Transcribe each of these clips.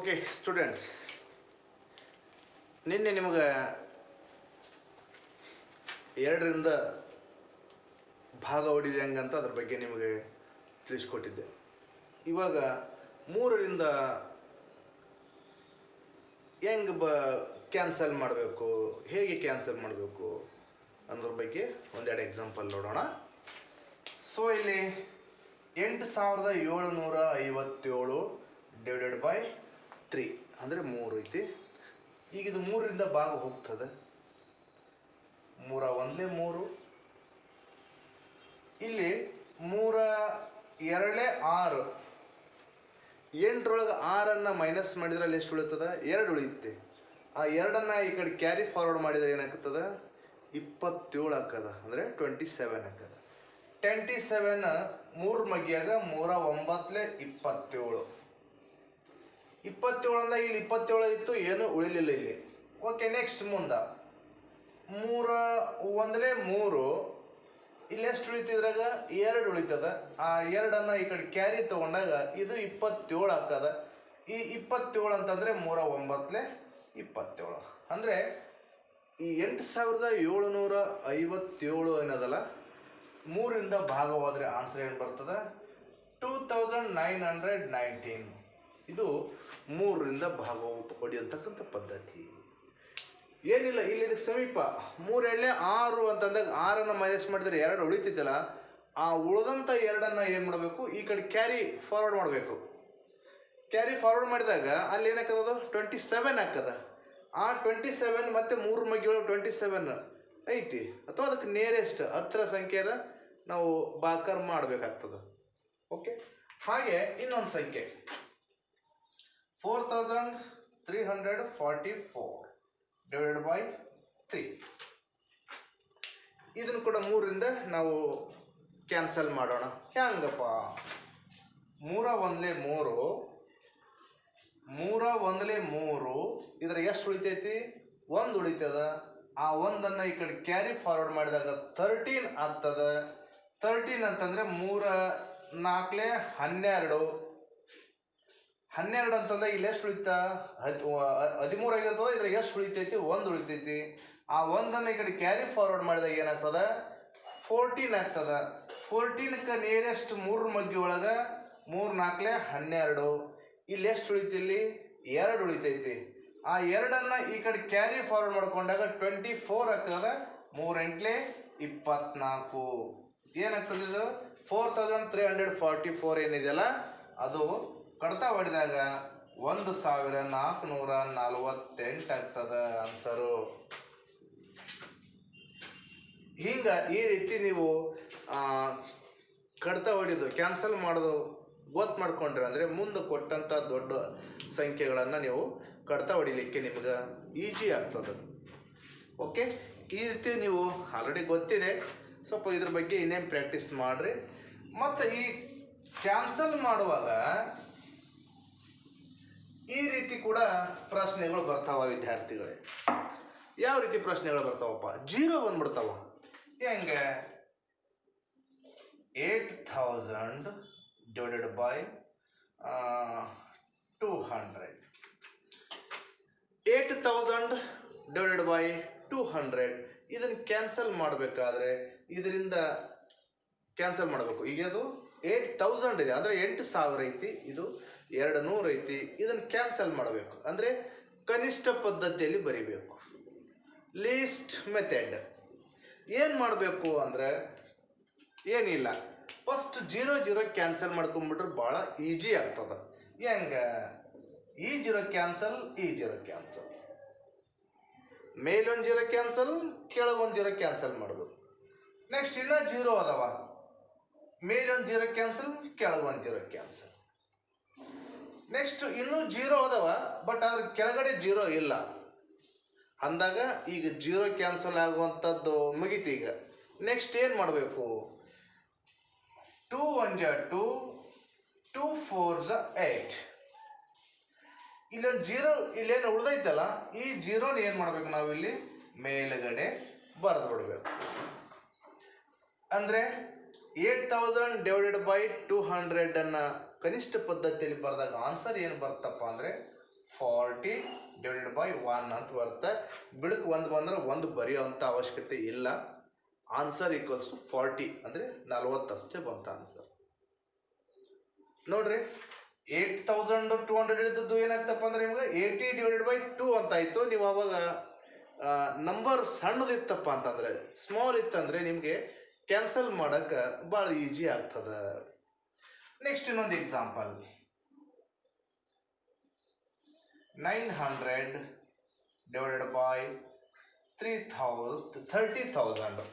okay students ನಿನ್ನೆ ನಿಮಗೆ ಎರಡರಿಂದ ಭಾಗ ಹೊಡಿದೆ ಹೆಂಗಂತ ಅದ್ರ ಬಗ್ಗೆ ನಿಮಗೆ ತಿಳಿಸ್ಕೊಟ್ಟಿದ್ದೆ ಇವಾಗ ಮೂರರಿಂದ ಹೆಂಗೆ ಬ ಕ್ಯಾನ್ಸಲ್ ಮಾಡಬೇಕು ಹೇಗೆ ಕ್ಯಾನ್ಸಲ್ ಮಾಡಬೇಕು ಅನ್ನೋದ್ರ ಬಗ್ಗೆ ಒಂದೆರಡು ಎಕ್ಸಾಂಪಲ್ ನೋಡೋಣ ಸೊ ಇಲ್ಲಿ ಎಂಟು ಸಾವಿರದ ಏಳುನೂರ ಐವತ್ತೇಳು ಡಿವೈಡೆಡ್ ಬೈ ತ್ರೀ ಅಂದರೆ ಮೂರು ಐತಿ ಈಗ ಇದು ಮೂರರಿಂದ ಭಾಗ ಹೋಗ್ತದೆ ಮೂರ ಒಂದಲೇ ಮೂರು ಇಲ್ಲಿ ಮೂರ ಎರಡೇ ಆರು ಎಂಟರೊಳಗೆ ಆರನ್ನು ಮೈನಸ್ ಮಾಡಿದ್ರೆ ಅಲ್ಲಿ ಎಷ್ಟು ಉಳಿತದ ಎರಡು ಉಳಿಯುತ್ತೆ ಆ ಎರಡನ್ನು ಈ ಕಡೆ ಕ್ಯಾರಿ ಫಾರ್ವರ್ಡ್ ಮಾಡಿದ್ರೆ ಏನಾಗ್ತದ ಇಪ್ಪತ್ತೇಳು ಹಾಕದ ಅಂದರೆ ಟ್ವೆಂಟಿ ಸೆವೆನ್ ಹಾಕದ ಟ್ವೆಂಟಿ ಸೆವೆನ್ ಮೂರು ಮಗಿಯಾಗ ಮೂರ ಒಂಬತ್ತಲೆ ಇಪ್ಪತ್ತೇಳು ಇಪ್ಪತ್ತೇಳು ಅಂದಾಗ ಇಲ್ಲಿ ಇಪ್ಪತ್ತೇಳು ಇತ್ತು ಏನೂ ಉಳಿಲಿಲ್ಲ ಇಲ್ಲಿ ಓಕೆ ನೆಕ್ಸ್ಟ್ ಮುಂದೆ ಮೂರ ಒಂದಲೇ ಮೂರು ಇಲ್ಲಿ ಎಷ್ಟು ಉಳಿತಿದ್ರಾಗ ಎರಡು ಉಳಿತದ ಆ ಎರಡನ್ನ ಈ ಕಡೆ ಕ್ಯಾರಿ ತಗೊಂಡಾಗ ಇದು ಇಪ್ಪತ್ತೇಳು ಆಗ್ತದ ಈ ಇಪ್ಪತ್ತೇಳು ಅಂತಂದ್ರೆ ಮೂರ ಒಂಬತ್ತಲೆ ಇಪ್ಪತ್ತೇಳು ಅಂದರೆ ಈ ಎಂಟು ಸಾವಿರದ ಏಳುನೂರ ಐವತ್ತೇಳು ಏನದಲ್ಲ ಮೂರಿಂದ ಭಾಗವಾದರೆ ಆನ್ಸರ್ ಏನು ಬರ್ತದೆ two thousand nine hundred nineteen ಇದು ಮೂರರಿಂದ ಭಾಗ ಹೊಡೆಯತಕ್ಕಂಥ ಪದ್ಧತಿ ಏನಿಲ್ಲ ಇಲ್ಲಿ ಇದಕ್ಕೆ ಸಮೀಪ ಮೂರು ಎಳ್ಳೆ ಆರು ಅಂತಂದಾಗ ಆರನ್ನು ಮೈನಸ್ ಮಾಡಿದ್ರೆ ಎರಡು ಉಳಿತೈತಲ್ಲ ಆ ಉಳಿದಂಥ ಎರಡನ್ನು ಏನು ಮಾಡಬೇಕು ಈ ಕಡೆ ಕ್ಯಾರಿ ಫಾರ್ವರ್ಡ್ ಮಾಡಬೇಕು ಕ್ಯಾರಿ ಫಾರ್ವರ್ಡ್ ಮಾಡಿದಾಗ ಅಲ್ಲಿ ಏನಾಗ್ತದ ಟ್ವೆಂಟಿ ಸೆವೆನ್ ಆಗ್ತದ ಆ ಟ್ವೆಂಟಿ ಸೆವೆನ್ ಮತ್ತು ಮೂರು ಮಗ್ಗಿಗಳು ಟ್ವೆಂಟಿ ಸೆವೆನ್ ಐತಿ ಅಥವಾ ಅದಕ್ಕೆ ನಿಯರೆಸ್ಟ್ ಹತ್ರ ಸಂಖ್ಯೆನ ನಾವು ಬಾಕರ್ ಮಾಡಬೇಕಾಗ್ತದೆ ಓಕೆ ಹಾಗೆ ಇನ್ನೊಂದು ಸಂಖ್ಯೆ four thousand three hundred forty four divided by three ಇದನ್ನು ಕೂಡ ಮೂರರಿಂದ ನಾವು ಕ್ಯಾನ್ಸಲ್ ಮಾಡೋಣ ಹೆಂಗಪ್ಪ ಮೂರ ಒಂದಲೇ ಮೂರು ಮೂರ ಒಂದಲೇ ಮೂರು ಇದ್ರ ಎಷ್ಟು ಉಳಿತೈತಿ ಒಂದು ಉಳಿತದ ಆ ಒಂದನ್ನು ಈ ಕಡೆ ಕ್ಯಾರಿ ಫಾರ್ವರ್ಡ್ ಮಾಡಿದಾಗ ತರ್ಟೀನ್ ಆಗ್ತದ ತರ್ಟೀನ್ ಅಂತಂದರೆ ಮೂರ ನಾಲ್ಕಲೇ ಹನ್ನೆರಡು ಹನ್ನೆರಡು ಅಂತಂದ್ರೆ ಇಲ್ಲಿ ಎಷ್ಟು ಉಳಿತಾ ಹದ್ ಹದಿಮೂರು ಆಗಿರ್ತದ ಇದ್ರಾಗ ಎಷ್ಟು ಉಳಿತೈತಿ ಒಂದು ಉಳಿತೈತಿ ಆ ಒಂದನ್ನು ಈ ಕಡೆ ಕ್ಯಾರಿ ಫಾರ್ವರ್ಡ್ ಮಾಡಿದಾಗ ಏನಾಗ್ತದ ಫೋರ್ಟೀನ್ ಆಗ್ತದ ಫೋರ್ಟೀನ್ಗೆ ನಿಯರೆಸ್ಟ್ ಮೂರು ಮಗ್ಗಿ ಒಳಗೆ ಮೂರು ನಾಲ್ಕಲೇ ಹನ್ನೆರಡು ಇಲ್ಲಿ ಎಷ್ಟು ಉಳಿತಿ ಇಲ್ಲಿ ಎರಡು ಉಳಿತೈತಿ ಆ ಎರಡನ್ನು ಈ ಕಡೆ ಕ್ಯಾರಿ ಫಾರ್ವರ್ಡ್ ಮಾಡ್ಕೊಂಡಾಗ ಟ್ವೆಂಟಿ ಫೋರ್ ಆಗ್ತದ ಮೂರು ಎಂಟ್ಲೆ ಇಪ್ಪತ್ನಾಲ್ಕು ಏನಾಗ್ತದೆ ಇದು four thousand three hundred forty four ಏನಿದೆಯಲ್ಲ ಅದು ಕಡ್ತ ಹೊಡೆದಾಗ ಒಂದು ಸಾವಿರ ನಾಲ್ಕುನೂರ ನಲವತ್ತೆಂಟು ಆಗ್ತದ ಆನ್ಸರು ಹಿಂಗ ಈ ರೀತಿ ನೀವು ಆ, ಕಡ್ತ ಹೊಡಿದು ಕ್ಯಾನ್ಸಲ್ ಮಾಡೋದು ಗೊತ್ತು ಮಾಡ್ಕೊಂಡ್ರೆ ಅಂದರೆ ಮುಂದೆ ಕೊಟ್ಟಂಥ ದೊಡ್ಡ ಸಂಖ್ಯೆಗಳನ್ನು ನೀವು ಕಡ್ತ ಹೊಡಿಲಿಕ್ಕೆ ನಿಮ್ಗೆ ಈಜಿ ಆಗ್ತದೆ ಓಕೆ ಈ ರೀತಿ ನೀವು ಆಲ್ರೆಡಿ ಗೊತ್ತಿದೆ ಸ್ವಲ್ಪ ಇದ್ರ ಬಗ್ಗೆ ಇನ್ನೇನು ಪ್ರಾಕ್ಟೀಸ್ ಮಾಡಿರಿ ಮತ್ತು ಈ ಕ್ಯಾನ್ಸಲ್ ಮಾಡುವಾಗ ಈ ರೀತಿ ಕೂಡ ಪ್ರಶ್ನೆಗಳು ಬರ್ತಾವ ವಿದ್ಯಾರ್ಥಿಗಳೇ ಯಾವ ರೀತಿ ಪ್ರಶ್ನೆಗಳು ಬರ್ತಾವಪ್ಪ ಜೀರೋ ಬಂದ್ಬಿಡ್ತಾವ ಹೆಂಗೆ eight thousand divided by two hundred eight thousand divided by two hundred ಇದನ್ನು ಕ್ಯಾನ್ಸಲ್ ಮಾಡಬೇಕಾದ್ರೆ ಇದರಿಂದ ಕ್ಯಾನ್ಸಲ್ ಮಾಡಬೇಕು ಈಗ ಅದು ಏಟ್ ತೌಸಂಡ್ ಇದೆ ಅಂದರೆ ಎಂಟು ಸಾವಿರ ಐತಿ ಇದು ಎರಡು ನೂರು ಐತಿ ಇದನ್ನು ಕ್ಯಾನ್ಸಲ್ ಮಾಡಬೇಕು ಅಂದರೆ ಕನಿಷ್ಠ ಪದ್ಧತಿಯಲ್ಲಿ ಬರಿಬೇಕು ಲೀಸ್ಟ್ ಮೆಥಡ್ ಏನು ಮಾಡಬೇಕು ಅಂದರೆ ಏನಿಲ್ಲ ಫಸ್ಟ್ ಜೀರೋ ಜೀರೋ ಕ್ಯಾನ್ಸಲ್ ಮಾಡ್ಕೊಂಬಿಟ್ರೆ ಭಾಳ ಈಜಿ ಆಗ್ತದೆ ಹೆಂಗೆ ಈ ಜೀರೋ ಕ್ಯಾನ್ಸಲ್ ಈ ಜೀರೋ ಕ್ಯಾನ್ಸಲ್ ಮೇಲೊಂದು ಜೀರೋ ಕ್ಯಾನ್ಸಲ್ ಕೆಳಗೊಂದು ಜೀರೋ ಕ್ಯಾನ್ಸಲ್ ಮಾಡ್ಬೋದು ನೆಕ್ಸ್ಟ್ ಇನ್ನೂ ಜೀರೋ ಅದಾವ ಮೇಲೊಂದು ಜೀರೋ ಕ್ಯಾನ್ಸಲ್ ಕೆಳಗೊಂದು ಜೀರೋ ಕ್ಯಾನ್ಸಲ್ ನೆಕ್ಸ್ಟ್ ಇನ್ನೂ ಜೀರೋ ಅದಾವ ಬಟ್ ಅದ್ರ ಕೆಳಗಡೆ ಜೀರೋ ಇಲ್ಲ ಅಂದಾಗ ಈಗ ಜೀರೋ ಕ್ಯಾನ್ಸಲ್ ಆಗುವಂಥದ್ದು ಮುಗೀತು ಈಗ ನೆಕ್ಸ್ಟ್ ಏನು ಮಾಡಬೇಕು ಟೂ ಒನ್ ಜ ಟೂ ಟೂ ಫೋರ್ ಜ ಏಯ್ಟ್ ಇಲ್ಲೊಂದು ಜೀರೋ ಇಲ್ಲೇನು ಉಳ್ದೈತಲ್ಲ ಈ ಜೀರೋನ ಏನು ಮಾಡ್ಬೇಕು ನಾವು ಇಲ್ಲಿ ಮೇಲುಗಡೆ ಬರೆದು ಬಿಡಬೇಕು ಅಂದರೆ eight thousand divided by two ಹಂಡ್ರೆಡನ್ನು ಕನಿಷ್ಠ ಪದ್ಧತಿಯಲ್ಲಿ ಬರೆದಾಗ ಆನ್ಸರ್ ಏನು ಬರ್ತಪ್ಪ ಅಂದರೆ ಫಾರ್ಟಿ ಡಿವೈಡೆಡ್ ಬೈ ಒನ್ ಅಂತ ಬರುತ್ತೆ ಬಿಡಕ್ಕೆ ಒಂದು ಬಂದ್ರೆ ಒಂದು ಬರೆಯೋವಂಥ ಅವಶ್ಯಕತೆ ಇಲ್ಲ ಆನ್ಸರ್ ಈಕ್ವಲ್ಸ್ ಟು ಫಾರ್ಟಿ ಅಂದರೆ ನಲ್ವತ್ತಷ್ಟೇ ಬಂತ ಆನ್ಸರ್ ನೋಡ್ರಿ ಏಟ್ ತೌಸಂಡ್ ಟೂ ಹಂಡ್ರೆಡ್ ಇದ್ದದ್ದು ಏನಾಗ್ತಪ್ಪ ಅಂದ್ರೆ ನಿಮ್ಗೆ ಏಯ್ಟಿ ಡಿವೈಡೆಡ್ ಬೈ ಟೂ ಅಂತ ಆಯಿತು ನೀವು ಅವಾಗ ನಂಬರ್ ಸಣ್ಣದಿತ್ತಪ್ಪ ಅಂತಂದ್ರೆ ಸ್ಮಾಲ್ ಇತ್ತಂದ್ರೆ ನಿಮಗೆ ಕ್ಯಾನ್ಸಲ್ ಮಾಡೋಕೆ ಭಾಳ ಈಜಿ ಆಗ್ತದೆ ನೆಕ್ಸ್ಟ್ ಇನ್ನೊಂದು example nine hundred divided by three ಥೌಸ್ ಥರ್ಟಿ ಥೌಸಂಡ್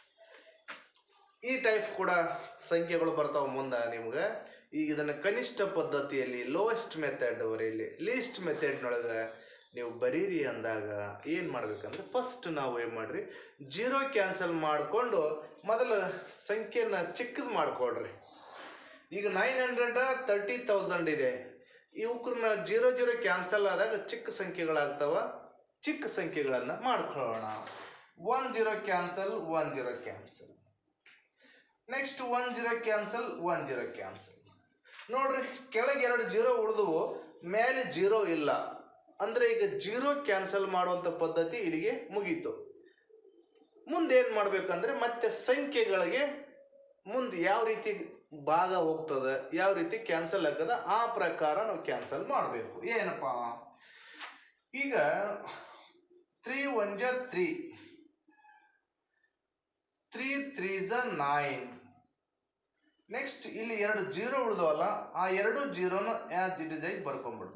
ಈ ಟೈಪ್ ಕೂಡ ಸಂಖ್ಯೆಗಳು ಬರ್ತಾವೆ ಮುಂದೆ ನಿಮ್ಗೆ ಈಗ ಇದನ್ನು ಕನಿಷ್ಠ ಪದ್ಧತಿಯಲ್ಲಿ ಲೋಯೆಸ್ಟ್ ಮೆಥಡ್ ಬರೀಲಿ ಲೀಸ್ಟ್ ಮೆಥಡ್ನೊಳಗೆ ನೀವು ಬರೀರಿ ಅಂದಾಗ ಏನು ಮಾಡ್ಬೇಕಂದ್ರೆ ಫಸ್ಟ್ ನಾವು ಏನು ಮಾಡ್ರಿ ಜೀರೋ ಕ್ಯಾನ್ಸಲ್ ಮಾಡಿಕೊಂಡು ಮೊದಲು ಸಂಖ್ಯೆನ ಚಿಕ್ಕದು ಮಾಡ್ಕೊಳ್ರಿ ಈಗ ನೈನ್ ಹಂಡ್ರೆಡ್ ತರ್ಟಿ ತೌಸಂಡ್ ಇದೆ ಇವಕ್ಕನ್ನ ಜೀರೋ ಜೀರೋ ಕ್ಯಾನ್ಸಲ್ ಆದಾಗ ಚಿಕ್ಕ ಸಂಖ್ಯೆಗಳಾಗ್ತಾವ ಚಿಕ್ಕ ಸಂಖ್ಯೆಗಳನ್ನು ಮಾಡ್ಕೊಳ್ಳೋಣ one zero cancel one zero cancel next one zero cancel one zero cancel ನೋಡ್ರಿ ಕೆಳಗೆ ಎರಡು ಜೀರೋ ಉಳಿದವು ಮೇಲೆ ಜೀರೋ ಇಲ್ಲ ಅಂದರೆ ಈಗ ಜೀರೋ ಕ್ಯಾನ್ಸಲ್ ಮಾಡುವಂಥ ಪದ್ಧತಿ ಇಲ್ಲಿಗೆ ಮುಗೀತು ಮುಂದೆ ಏನು ಮಾಡಬೇಕಂದ್ರೆ ಮತ್ತೆ ಸಂಖ್ಯೆಗಳಿಗೆ ಮುಂದೆ ಯಾವ ರೀತಿ ಭಾಗ ಹೋಗ್ತದೆ ಯಾವ ರೀತಿ ಕ್ಯಾನ್ಸಲ್ ಆಗ್ತದೆ ಆ ಪ್ರಕಾರ ನಾವು ಕ್ಯಾನ್ಸಲ್ ಮಾಡಬೇಕು ಏನಪ್ಪ ಈಗ ತ್ರೀ ಒನ್ ಜ ತ್ರೀ ತ್ರೀ ತ್ರೀ ಝ ನೈನ್ ನೆಕ್ಸ್ಟ್ ಇಲ್ಲಿ ಎರಡು ಜೀರೋ ಉಳಿದವಲ್ಲ ಆ ಎರಡು ಜೀರೋನ ಆ್ಯಸ್ ಇಟ್ ಇಸ್ ಆಗಿ ಬರ್ಕೊಂಡ್ಬಿಡ್ಬೇಕು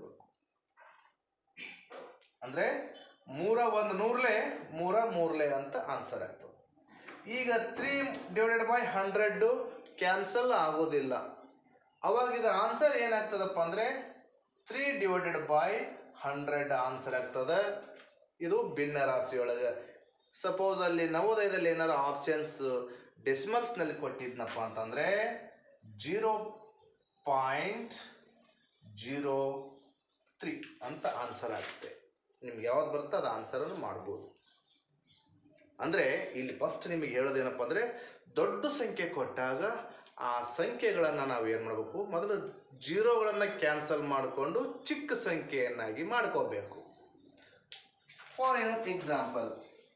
ಅಂದರೆ ಮೂರ ಒಂದು ನೂರ್ಲೆ ಮೂರ ಮೂರ್ಲೆ ಅಂತ ಆನ್ಸರ್ ಆಗ್ತದೆ ಈಗ three divided by hundred cancel ಆಗೋದಿಲ್ಲ ಅವಾಗ ಇದು ಆನ್ಸರ್ ಏನಾಗ್ತದಪ್ಪ ಅಂದರೆ three divided by hundred answer ಆಗ್ತದೆ ಇದು ಭಿನ್ನ ರಾಶಿಯೊಳಗೆ ಸಪೋಸ್ ಅಲ್ಲಿ ನವೋದಯದಲ್ಲಿ ಏನಾರು ಆಪ್ಷನ್ಸ್ ಡೆಸಿಮಲ್ಸ್ನಲ್ಲಿ ಕೊಟ್ಟಿದ್ನಪ್ಪ ಅಂತಂದರೆ ಜೀರೋ ಪಾಯಿಂಟ್ ಜೀರೋ ತ್ರೀ ಅಂತ ಆನ್ಸರ್ ಆಗುತ್ತೆ ನಿಮ್ಗೆ ಯಾವ್ದು ಬರುತ್ತೆ ಅದು ಆನ್ಸರನ್ನು ಮಾಡ್ಬೋದು ಅಂದರೆ ಇಲ್ಲಿ ಫಸ್ಟ್ ನಿಮಗೆ ಹೇಳೋದೇನಪ್ಪ ಅಂದರೆ ದೊಡ್ಡ ಸಂಖ್ಯೆ ಕೊಟ್ಟಾಗ ಆ ಸಂಖ್ಯೆಗಳನ್ನು ನಾವು ಏನು ಮಾಡಬೇಕು ಮೊದಲು ಜೀರೋಗಳನ್ನು ಕ್ಯಾನ್ಸಲ್ ಮಾಡಿಕೊಂಡು ಚಿಕ್ಕ ಸಂಖ್ಯೆಯನ್ನಾಗಿ ಮಾಡ್ಕೋಬೇಕು ಫಾರ್ ಎಕ್ಸಾಂಪಲ್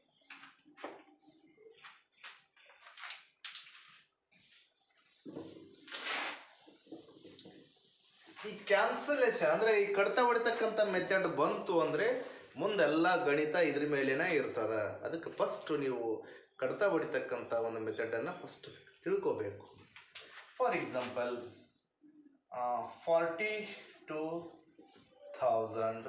ಈ ಕ್ಯಾನ್ಸಲೇಷನ್ ಅಂದರೆ ಈ ಕಡಿತ ಹೊಡಿತಕ್ಕಂಥ ಮೆಥಡ್ ಬಂತು ಅಂದರೆ ಮುಂದೆಲ್ಲ ಗಣಿತ ಇದ್ರ ಮೇಲೇನೆ ಇರ್ತದೆ ಅದಕ್ಕೆ ಫಸ್ಟ್ ನೀವು ಕಡಿತ ಹೊಡಿತಕ್ಕಂಥ ಒಂದು ಮೆಥಡನ್ನು ಫಸ್ಟ್ ತಿಳ್ಕೋಬೇಕು for example forty two thousand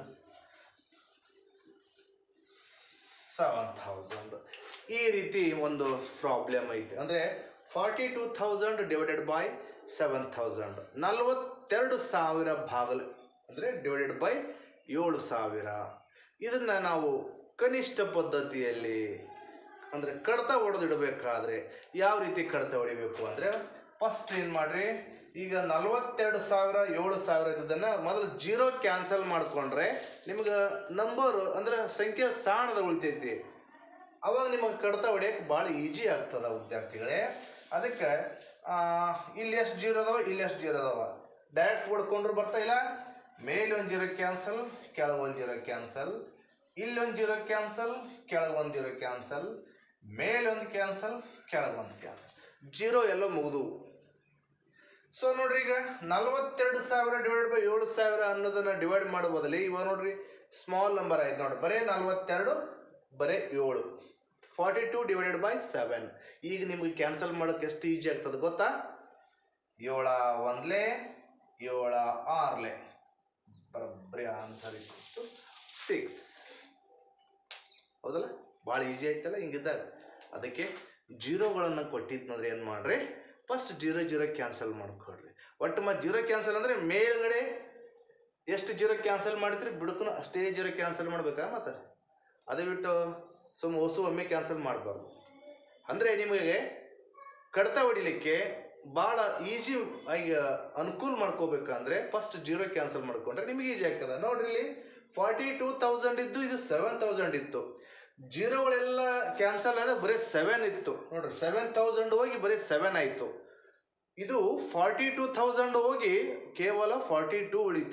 seven thousand ಈ ರೀತಿ ಒಂದು ಪ್ರಾಬ್ಲಮ್ ಐತೆ ಅಂದರೆ forty two thousand divided by seven thousand ನಲವತ್ತೆರಡು ಸಾವಿರ ಭಾಗಲ್ ಅಂದರೆ ಡಿವೈಡೆಡ್ ಬೈ ಏಳು ಸಾವಿರ ಇದನ್ನು ನಾವು ಕನಿಷ್ಠ ಪದ್ಧತಿಯಲ್ಲಿ ಅಂದರೆ ಕಡತ ಹೊಡೆದಿಡಬೇಕಾದ್ರೆ ಯಾವ ರೀತಿ ಕಡತ ಹೊಡಿಬೇಕು ಅಂದರೆ ಫಸ್ಟ್ ಏನು ಮಾಡಿರಿ ಈಗ ನಲವತ್ತೆರಡು ಸಾವಿರ ಏಳು ಸಾವಿರ ಇದ್ದದನ್ನು ಮೊದಲು ಜೀರೋ ಕ್ಯಾನ್ಸಲ್ ಮಾಡಿಕೊಂಡ್ರೆ ನಿಮ್ಗೆ ನಂಬರ್ ಅಂದರೆ ಸಂಖ್ಯೆ ಸಾಣದ ಉಳಿತೈತಿ ಅವಾಗ ನಿಮಗೆ ಕಡತ ಹೊಡಿಯೋಕೆ ಭಾಳ ಈಜಿ ಆಗ್ತದೆ ವಿದ್ಯಾರ್ಥಿಗಳೇ ಅದಕ್ಕೆ ಆ, ಇಲ್ಲಿ ಎಷ್ಟು ಜೀರೋ ಅದಾವ ಇಲ್ಲಿ ಎಷ್ಟು ಜೀರೋ ಅದಾವ ಡೈರೆಕ್ಟ್ ಹೊಡ್ಕೊಂಡ್ರು ಬರ್ತಾ ಇಲ್ಲ ಮೇಲೆ ಒಂದು ಜೀರೋ ಕ್ಯಾನ್ಸಲ್ ಕೆಳಗೆ ಒಂದು ಜೀರೋ ಕ್ಯಾನ್ಸಲ್ ಇಲ್ಲೊಂದು ಜೀರೋ ಕ್ಯಾನ್ಸಲ್ ಕೆಳಗೆ ಒಂದು ಜೀರೋ ಕ್ಯಾನ್ಸಲ್ ಮೇಲೆ ಒಂದು ಕ್ಯಾನ್ಸಲ್ ಕೆಳಗೆ ಒಂದು ಕ್ಯಾನ್ಸಲ್ ಜೀರೋ ಎಲ್ಲ ಮುಗಿದು ಸೊ ನೋಡ್ರಿ ಈಗ ನಲವತ್ತೆರಡು ಸಾವಿರ ಡಿವೈಡ್ ಬೈ ಏಳು ಸಾವಿರ ಅನ್ನೋದನ್ನ ಡಿವೈಡ್ ಮಾಡೋ ಬದಲಿ ಇವಾಗ ನೋಡ್ರಿ ಸ್ಮಾಲ್ ನಂಬರ್ ಆಯ್ತು ನೋಡ್ರಿ ಬರೀ ನಲವತ್ತೆರಡು ಬರೀ ಏಳು forty two divided by seven ಈಗ ನಿಮಗೆ ಕ್ಯಾನ್ಸಲ್ ಮಾಡೋಕೆ ಎಷ್ಟು ಈಜಿ ಆಗ್ತದೆ ಗೊತ್ತಾ ಏಳ ಒಂದ್ಲೆ ಏಳ ಆರ್ಲೆ ಬರೋಬ್ಬರಿ ಆನ್ಸರ್ ಇತ್ತು ಸಿಕ್ಸ್ ಹೌದಲ್ಲ ಭಾಳ ಈಜಿ ಆಯ್ತಲ್ಲ ಹಿಂಗಿದ್ದಾಗ ಅದಕ್ಕೆ ಜೀರೋಗಳನ್ನು ಕೊಟ್ಟಿದ್ನಂದ್ರೆ ಏನು ಮಾಡ್ರಿ ಫಸ್ಟ್ ಜೀರೋ ಜೀರೋ ಕ್ಯಾನ್ಸಲ್ ಮಾಡ್ಕೊಡ್ರಿ ಒಟ್ಟು ಮತ್ತೆ ಜೀರೋ ಕ್ಯಾನ್ಸಲ್ ಅಂದರೆ ಮೇಲ್ಗಡೆ ಎಷ್ಟು ಜೀರೋ ಕ್ಯಾನ್ಸಲ್ ಮಾಡಿದ್ರಿ ಬಿಡುಕು ಅಷ್ಟೇ ಜೀರೋ ಕ್ಯಾನ್ಸಲ್ ಮಾಡ್ಬೇಕಾ ಮತ್ತೆ ಅದೇ ಬಿಟ್ಟು ಸುಮ್ಮ ಹೊಸು ಒಮ್ಮೆ ಕ್ಯಾನ್ಸಲ್ ಮಾಡಬಾರ್ದು ಅಂದರೆ ನಿಮಗೆ ಕಡತ ಹೊಡಿಲಿಕ್ಕೆ ಭಾಳ ಈಜಿ ಆಗಿ ಅನುಕೂಲ ಮಾಡ್ಕೋಬೇಕಂದ್ರೆ ಫಸ್ಟ್ ಜೀರೋ ಕ್ಯಾನ್ಸಲ್ ಮಾಡ್ಕೊಂಡ್ರೆ ನಿಮಗೆ ಈಜಿ ಆಗ್ತದೆ ನೋಡ್ರಿ ಇಲ್ಲಿ ಫಾರ್ಟಿ ಟೂ ತೌಸಂಡ್ ಇದ್ದು ಇದು ಸೆವೆನ್ ತೌಸಂಡ್ ಇತ್ತು ಜೀರೋಗಳೆಲ್ಲ ಕ್ಯಾನ್ಸಲ್ ಆದ ಬರೀ ಸೆವೆನ್ ಇತ್ತು ನೋಡ್ರಿ ಸೆವೆನ್ ತೌಸಂಡ್ ಹೋಗಿ ಬರೀ ಸೆವೆನ್ ಆಯಿತು ಇದು ಫಾರ್ಟಿ ಟೂ ತೌಸಂಡ್ ಹೋಗಿ ಕೇವಲ ಫಾರ್ಟಿ ಟೂ ಉಳಿತು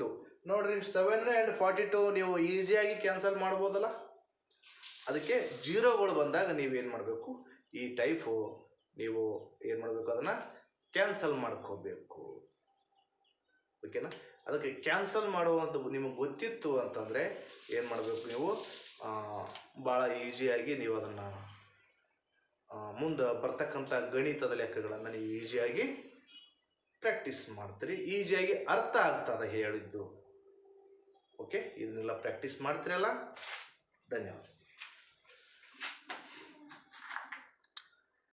ನೋಡ್ರಿ ಸೆವೆನ್ ಆ್ಯಂಡ್ ಫಾರ್ಟಿ ಟು ನೀವು ಈಸಿಯಾಗಿ ಕ್ಯಾನ್ಸಲ್ ಮಾಡ್ಬೋದಲ್ಲ ಅದಕ್ಕೆ ಜೀರೋಗಳು ಬಂದಾಗ ನೀವೇನು ಮಾಡಬೇಕು ಈ ಟೈಪು ನೀವು ಏನು ಮಾಡಬೇಕು ಅದನ್ನು ಕ್ಯಾನ್ಸಲ್ ಮಾಡ್ಕೋಬೇಕು ಓಕೆನಾ ಅದಕ್ಕೆ ಕ್ಯಾನ್ಸಲ್ ಮಾಡುವಂಥ ನಿಮಗೆ ಗೊತ್ತಿತ್ತು ಅಂತಂದರೆ ಏನು ಮಾಡಬೇಕು ನೀವು ಭಾಳ ಈಸಿಯಾಗಿ ನೀವು ಅದನ್ನು ಮುಂದೆ ಬರ್ತಕ್ಕಂಥ ಗಣಿತದ ಲೆಕ್ಕಗಳನ್ನು ನೀವು ಈಸಿಯಾಗಿ ಪ್ರಾಕ್ಟೀಸ್ ಮಾಡ್ತೀರಿ ಈಸಿಯಾಗಿ ಅರ್ಥ ಆಗ್ತದೆ ಹೇಳಿದ್ದು ಓಕೆ ಇದನ್ನೆಲ್ಲ ಪ್ರಾಕ್ಟೀಸ್ ಮಾಡ್ತೀರಲ್ಲ ಧನ್ಯವಾದ